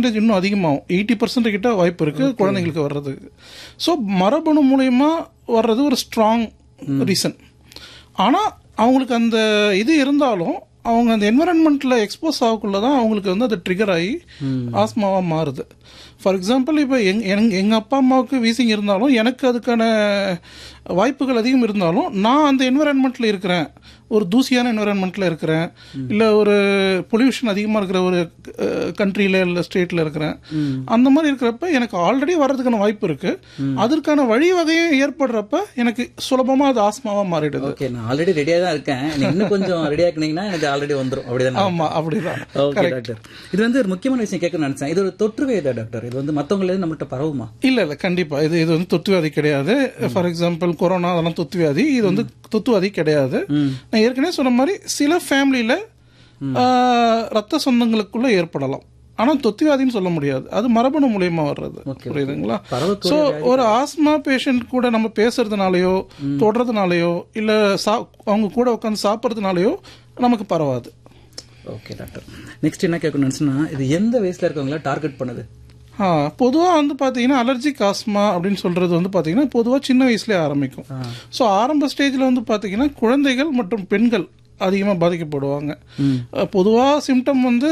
percentage இன்னும் அதிகமாகும் eighty percent கிட்ட வாய்ப்பு இருக்கு குழந்தைங்களுக்கு வர்றதுக்கு ஸோ மரபணு மூலயமா வர்றது ஒரு ஸ்ட்ராங் ரீசன் ஆனால் அவங்களுக்கு அந்த இது இருந்தாலும் அவங்க அந்த என்வரன்மெண்ட்டில் எக்ஸ்போஸ் ஆகக்குள்ள தான் அவங்களுக்கு வந்து அது ட்ரிகர் ஆகி ஆஸ்மாவாக மாறுது ஃபார் எக்ஸாம்பிள் இப்போ எங் எங் எங்கள் அப்பா அம்மாவுக்கு வீசிங் இருந்தாலும் எனக்கு அதுக்கான வாய்ப்புகள் அதிகம் இருந்தாலும் நான் அந்த என்வரன்மெண்ட்டில் இருக்கிறேன் ஒரு தூசியான என்வரன்மெண்ட்டில் இருக்கிறேன் இல்லை ஒரு பொல்யூஷன் அதிகமாக இருக்கிற ஒரு கண்ட்ரியில் இல்லை ஸ்டேட்டில் இருக்கிறேன் அந்த மாதிரி இருக்கிறப்ப எனக்கு ஆல்ரெடி வர்றதுக்கான வாய்ப்பு இருக்கு அதற்கான வழிவகையும் ஏற்படுறப்ப எனக்கு சுலபமாக அது ஆஸ்மாவாக மாறிடுது ஓகே நான் ஆல்ரெடி ரெடியா தான் இருக்கேன் நீங்க இன்னும் கொஞ்சம் ரெடி ஆக்குனீங்கன்னா எனக்கு ஆல்ரெடி வந்துரும் அப்படிதானே ஆமாம் அப்படிதான் ஓகே டாக்டர் இது வந்து ஒரு முக்கியமான விஷயம் கேட்கணும்னு நினைச்சேன் இது ஒரு தொற்று வேதா டாக்டர் இது வந்து மத்தவங்களே நம்மள்ட்ட பரவுமா இல்ல இல்ல கண்டிப்பா இது இது வந்து தொத்துவியாதி கிடையாது ஃபார் எக்ஸாம்பிள் கொரோனா அதெல்லாம் தொத்துவியாதி இது வந்து தொத்துவாதி கிடையாது நான் ஏற்கனவே சொன்ன மாதிரி சில ஃபேமிலியில ரத்த சொந்தங்களுக்குள்ள ஏற்படலாம் ஆனா தொத்துவியாதின்னு சொல்ல முடியாது அது மரபணு மூலியமா வர்றது புரியுதுங்களா பரவக்கூடிய ஸோ ஒரு ஆஸ்மா பேஷண்ட் கூட நம்ம பேசுறதுனாலயோ தொடுறதுனாலயோ இல்ல சா அவங்க கூட உட்காந்து சாப்பிட்றதுனாலயோ நமக்கு பரவாது ஓகே டாக்டர் நெக்ஸ்ட் என்ன கேட்கணும்னு நினைச்சுன்னா இது எந்த வயசுல இருக்கவங்கள டார்கெட் பண்ணுது ஆ பொதுவாக வந்து பார்த்தீங்கன்னா அலர்ஜிக் ஆஸ்மா அப்படின்னு சொல்கிறது வந்து பார்த்தீங்கன்னா பொதுவாக சின்ன வயசுலேயே ஆரம்பிக்கும் ஸோ ஆரம்ப ஸ்டேஜில் வந்து பார்த்தீங்கன்னா குழந்தைகள் மற்றும் பெண்கள் அதிகமாக பாதிக்கப்படுவாங்க பொதுவாக சிம்டம் வந்து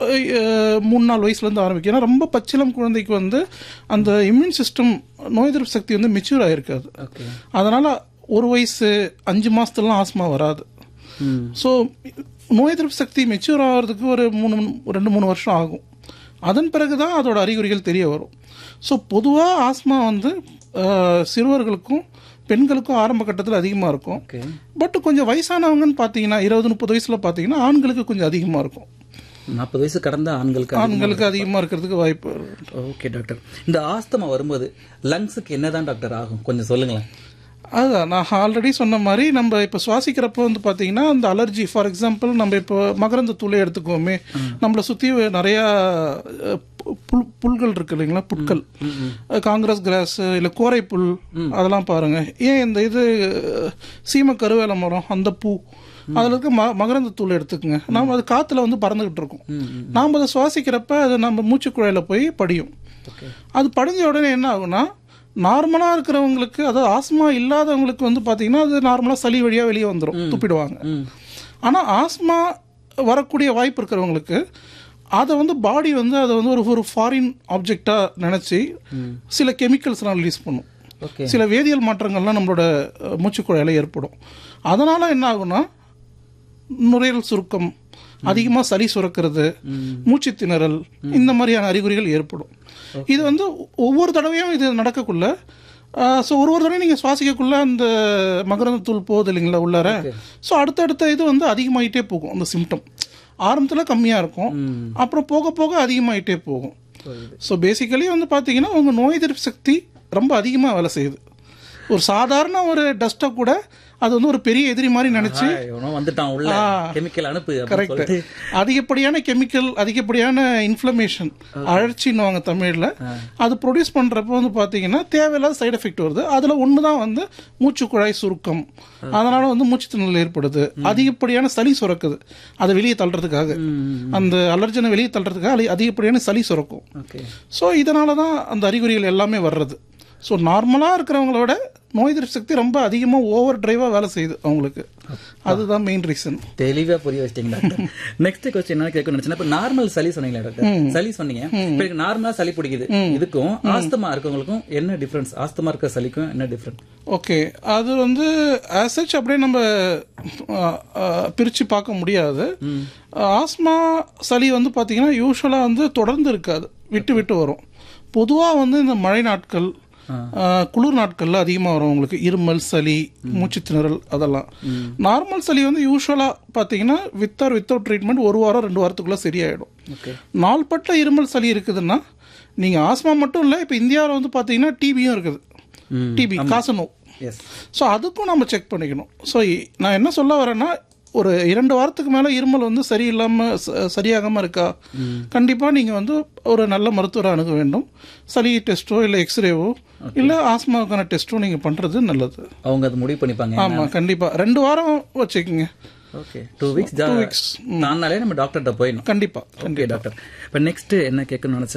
அஹ், மூணு நாலு வயசுலேருந்து ஆரம்பிக்கும் ஏன்னா ரொம்ப பச்சிலம் குழந்தைக்கு வந்து அந்த இம்யூன் சிஸ்டம் நோய் எதிர்ப்பு சக்தி வந்து மெச்சூர் ஆகிருக்காது ஓகே அதனால் ஒரு வயசு அஞ்சு மாதத்துலலாம் ஆஸ்மா வராது ம் ஸோ நோய் எதிர்ப்பு சக்தி மெச்சூர் ஆகிறதுக்கு ஒரு மூணு ரெண்டு மூணு வருஷம் ஆகும் அதன் பிறகு தான் அதோட அறிகுறிகள் தெரிய வரும் ஸோ பொதுவாக ஆஸ்மா வந்து அஹ், சிறுவர்களுக்கும் பெண்களுக்கும் ஆரம்ப கட்டத்தில் அதிகமாக இருக்கும் ஓகே பட் கொஞ்சம் வயசானவங்கன்னு பார்த்தீங்கன்னா இருபது முப்பது வயசில் பார்த்தீங்கன்னா ஆண்களுக்கு கொஞ்சம் அதிகமாக இருக்கும் நாற்பது வயசு கடந்த ஆண்களுக்கு அதிகமா ஆண்களுக்கு அதிகமாக இருக்கிறதுக்கு வாய்ப்பு ஓகே டாக்டர் இந்த ஆஸ்தமா வரும்போது லங்ஸுக்கு என்னதான் டாக்டர் ஆகும் கொஞ்சம் சொல்லுங்களேன் அதுதான் நான் ஆல்ரெடி சொன்ன மாதிரி நம்ம இப்போ சுவாசிக்கிறப்போ வந்து பார்த்தீங்கன்னா அந்த அலர்ஜி ஃபார் எக்ஸாம்பிள் நம்ம இப்போ மகரந்த தூளை எடுத்துக்கோமே நம்மளை சுற்றி நிறையா அஹ், பு- புல் புல்கள் இருக்கு இல்லைங்களா புட்கள் அஹ், காங்கிரஸ் கிராஸ் இல்லை கோரை புல் அதெல்லாம் பாருங்க ஏன் இந்த இது அஹ், சீம கருவேல மரம் அந்த பூ அதில் இருக்க ம மகரந்த தூள் எடுத்துக்கோங்க நாம் அது காற்றுல வந்து பறந்துகிட்டு இருக்கோம் நாம் அதை சுவாசிக்கிறப்ப அது நம்ம மூச்சுக்குழாயில் போய் படியும் அது படிஞ்ச உடனே என்ன ஆகும்னா நார்மலாக இருக்கிறவங்களுக்கு அதாவது ஆஸ்மா இல்லாதவங்களுக்கு வந்து பார்த்தீங்கன்னா அது நார்மலாக சளி வழியாக வெளியே வந்துடும் துப்பிடுவாங்க ஆனால் ஆஸ்மா வரக்கூடிய வாய்ப்பு இருக்கிறவங்களுக்கு அதை வந்து பாடி வந்து அதை வந்து ஒரு ஒரு ஃபாரின் ஆப்ஜெக்டாக நினச்சி சில கெமிக்கல்ஸ்லாம் ரிலீஸ் பண்ணும் ஓகே சில வேதியியல் மாற்றங்கள்லாம் நம்மளோட அஹ், மூச்சுக்குழாயில ஏற்படும் அதனால என்ன ஆகும்னா நுரையீரல் சுருக்கம் அதிகமாக சளி சுரக்கிறது மூச்சு திணறல் இந்த மாதிரியான அறிகுறிகள் ஏற்படும் இது வந்து ஒவ்வொரு தடவையும் இது நடக்கக்குள்ள ஸோ ஒரு ஒரு தடவையும் நீங்கள் சுவாசிக்கக்குள்ள அந்த மகரந்த தூள் போகுது இல்லைங்களா உள்ளார ஸோ அடுத்தடுத்த இது வந்து அதிகமாயிட்டே போகும் அந்த சிம்டம் ஆரம்பத்தில் கம்மியாக இருக்கும் அப்புறம் போக போக அதிகமாயிட்டே போகும் ஸோ பேசிக்கலி வந்து பார்த்தீங்கன்னா உங்கள் நோய் எதிர்ப்பு சக்தி ரொம்ப அதிகமாக வேலை செய்யுது ஒரு சாதாரண ஒரு டஸ்ட்டை கூட அது வந்து ஒரு பெரிய எதிரி மாதிரி நினைச்சு இவனும் வந்துட்டான் உள்ள கெமிக்கல் அனுப்பு அப்படின்னு கரெக்ட் சொல்லிட்டு அதிகப்படியான கெமிக்கல் அதிகப்படியான இன்ஃப்ளமேஷன் அழற்சின்னுவாங்க தமிழ்ல அது ப்ரொடியூஸ் பண்றப்போ வந்து பாத்தீங்கன்னா தேவையில்லாத சைடு எஃபெக்ட் வருது அதுல ஒன்று தான் வந்து மூச்சு குழாய் சுருக்கம் அதனால வந்து மூச்சு திணறல் ஏற்படுது அதிகப்படியான சளி சுரக்குது அதை வெளியே தள்ளுறதுக்காக அந்த அலர்ஜனை வெளியே தள்ளுறதுக்காக அதி- அதிகப்படியான சளி சுரக்கும் ஓகே ஸோ இதனால தான் அந்த அறிகுறிகள் எல்லாமே வர்றது ஸோ நார்மலாக இருக்கிறவங்களோட நோய் எதிர்ப்பு சக்தி ரொம்ப அதிகமாக ஓவர் டிரைவாக வேலை செய்யுது அவங்களுக்கு அதுதான் மெயின் ரீசன் தெளிவா புரிய வச்சிட்டீங்க டாக்டர் நெக்ஸ்ட் கொஸ்டின் என்ன கேட்கணும் நினைச்சேன் இப்ப நார்மல் சளி சொன்னீங்களா டாக்டர் சளி சொன்னீங்க இப்ப எனக்கு நார்மலா சளி பிடிக்குது இதுக்கும் ஆஸ்தமா இருக்கவங்களுக்கும் என்ன டிஃபரன்ஸ் ஆஸ்தமா இருக்க சளிக்கும் என்ன டிஃபரன்ஸ் ஓகே அது வந்து ஆசச் அப்படியே நம்ம பிரித்து பார்க்க முடியாது ஆஸ்மா சளி வந்து பார்த்தீங்கன்னா யூஸ்வலாக வந்து தொடர்ந்து இருக்காது விட்டு விட்டு வரும் பொதுவாக வந்து இந்த மழை நாட்கள் ஆ, குளிர் நாட்கள்ல அதிகமாக வரும் உங்களுக்கு இருமல் சளி மூச்சு திணறல் அதெல்லாம் நார்மல் சளி வந்து யூஸ்வலாக பார்த்தீங்கன்னா வித் ஆர் வித்தவுட் ட்ரீட்மெண்ட் ஒரு வாரம் ரெண்டு வாரத்துக்குள்ள சரியாயிடும் ஓகே நாள்பட்ட இருமல் சளி இருக்குதுன்னா நீங்கள் ஆஸ்மா மட்டும் இல்லை இப்போ இந்தியாவில் வந்து பார்த்தீங்கன்னா டிபியும் இருக்குது டிபி காசநோய் எஸ் ஸோ அதுக்கும் நம்ம செக் பண்ணிக்கணும் ஸோ நான் என்ன சொல்ல வரேன்னா ஒரு இரண்டு வாரத்துக்கு மேலே இருமல் வந்து சரியில்லாமல் சரியாகாமல் இருக்கா கண்டிப்பாக நீங்கள் வந்து ஒரு நல்ல மருத்துவரை அணுக வேண்டும் சளி டெஸ்ட்டோ இல்லை எக்ஸ்ரேவோ இல்லை ஆஸ்மாவுக்கான டெஸ்ட்டோ நீங்கள் பண்ணுறது நல்லது அவங்க அது முடிவு பண்ணிப்பாங்க ஆமாம் கண்டிப்பாக ரெண்டு வாரம் வச்சுக்கோங்க ஓகே டூ வீக்ஸ் தானாலே நம்ம டாக்டர்கிட்ட போயிடணும் கண்டிப்பாக ஓகே டாக்டர் இப்போ நெக்ஸ்ட் என்ன கேட்கணும்னு நினைச்சேன்